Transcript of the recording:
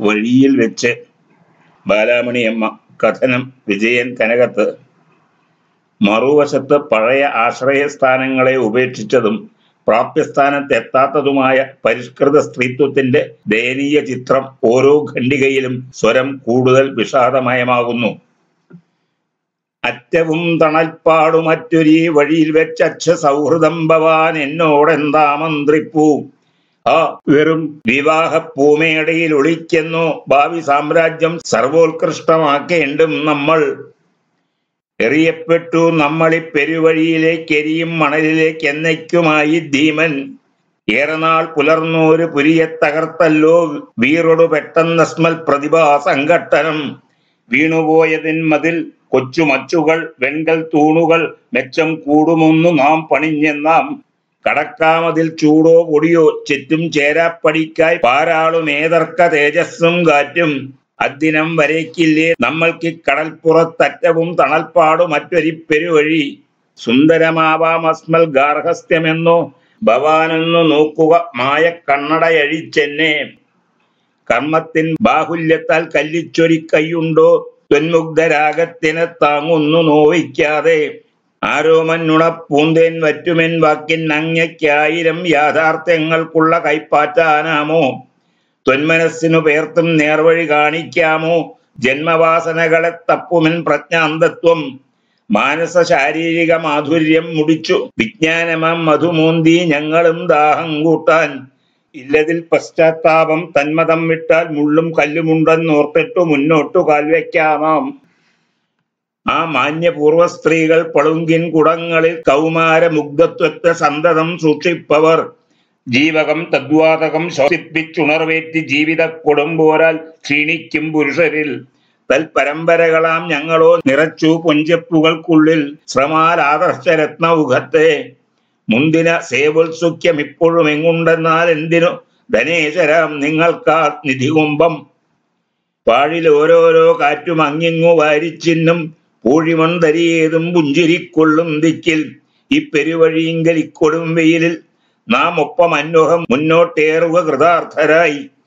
വഴിയിൽ വെച്ച് ബാലാമണിയമ്മ കഥനം വിജയൻ കനകത്ത് മറുവശത്ത് പഴയ ആശ്രയസ്ഥാനങ്ങളെ ഉപേക്ഷിച്ചതും പ്രാപ്യസ്ഥാനത്ത് എത്താത്തതുമായ പരിഷ്കൃത സ്ത്രീത്വത്തിന്റെ ദയനീയ ചിത്രം ഓരോ ഖണ്ഡികയിലും സ്വരം കൂടുതൽ വിഷാദമയമാകുന്നു അറ്റവും തണൽപ്പാടും മറ്റൊരീ വഴിയിൽ വെച്ചച്ഛ സൗഹൃദം ഭവാൻ എന്നോടെന്താ മന്ത്രിപ്പൂ ആ വെറും വിവാഹ പൂമേടയിൽ ഒളിക്കുന്നു ഭാവി സാമ്രാജ്യം സർവോത്കൃഷ്ടമാക്കേണ്ടും നമ്മൾ എറിയപ്പെട്ടു നമ്മളി പെരുവഴിയിലേക്ക് എരിയും മണലിലേക്ക് എന്നയ്ക്കുമായി ധീമൻ ഏറെ നാൾ പുലർന്നോരു പുരിയെ തകർത്തല്ലോ വീറൊടു പെട്ടെന്നസ്മൽ പ്രതിഭാ സംഘട്ടനം വീണുപോയതിൻ മതിൽ കൊച്ചുമച്ചുകൾ വെങ്കൽ തൂണുകൾ മെച്ചം കൂടുമൊന്നു നാം പണിഞ്ഞെന്നാം കടക്കാമതിൽ ചൂടോ പൊടിയോ ചുറ്റും ചേരാപ്പടിക്കായി പാരാളും ഏതർക്ക തേജസ്സും കാറ്റും അദ്ദിനം വരേക്കില്ലേ നമ്മൾക്ക് കടൽപ്പുറത്തറ്റവും തണൽപ്പാടു മറ്റൊരു പെരുവഴി സുന്ദരമാവാം അസ്മൽ ഗാർഹസ്ഥ്യമെന്നോ ഭവാനെന്നു നോക്കുക മായ കണ്ണടയഴിച്ചെന്നെ കർമ്മത്തിൻ ബാഹുല്യത്താൽ കല്ലിച്ചൊരി കൈയുണ്ടോ ത്വന്മുഗ്ധരാഗത്തിനെ താങ്ങുന്നു നോവിക്കാതെ ആരോമന്നുണ പൂന്തേൻ വറ്റുമെൻ വാക്കിൻ അങ്ങയ്ക്കായിരം യാഥാർത്ഥ്യങ്ങൾക്കുള്ള കൈപ്പാറ്റാനാമോ ത്വന്മനസ്സിനു പേർത്തും നേർവഴി കാണിക്കാമോ ജന്മവാസനകളെ തപ്പുമെൻ പ്രജ്ഞാന്തത്വം മാനസ ശാരീരിക മാധുര്യം മുടിച്ചു വിജ്ഞാനമാം മധുമോന്തി ഞങ്ങളും ദാഹം കൂട്ടാൻ ഇല്ലതിൽ പശ്ചാത്താപം തന്മതം വിട്ടാൽ മുള്ളും കല്ലുമുണ്ടെന്നോർത്തിട്ടു മുന്നോട്ടു കാൽവെക്കാമാം ആ മാന്യപൂർവ സ്ത്രീകൾ പളുങ്കിൻ കുടങ്ങളിൽ കൗമാര മുഗ്ധത്വത്തെ സന്തതം സൂക്ഷിപ്പവർ ജീവകം തദ്വാതകം ശ്വസിപ്പിച്ചുണർവേറ്റി ജീവിത കൊടുമ്പോരാൽ ക്ഷീണിക്കും പുരുഷരിൽ തൽപരമ്പരകളാം ഞങ്ങളോ നിറച്ചു പൊഞ്ചപ്പുകൾക്കുള്ളിൽ ശ്രമാൽ ആദർശരത്ന ഉഖത്തെ മുന്തിന സേവോത്സുഖ്യം ഇപ്പോഴും എങ്ങുണ്ടെന്നാൽ എന്തിനു ധനേശ്വരം നിങ്ങൾക്കാ നിധികുംഭം പാഴിൽ ഓരോരോ കാറ്റും അങ്ങിങ്ങു വാരിച്ചിന്നും പൂഴിമൺതരിയേതും പുഞ്ചിരിക്കൊള്ളും ദിക്കിൽ ഈ പെരുവഴിയിങ്കൽ ഇക്കൊടും വെയിലിൽ നാം ഒപ്പം അന്വഹം മുന്നോട്ടേറുക കൃതാർത്ഥരായി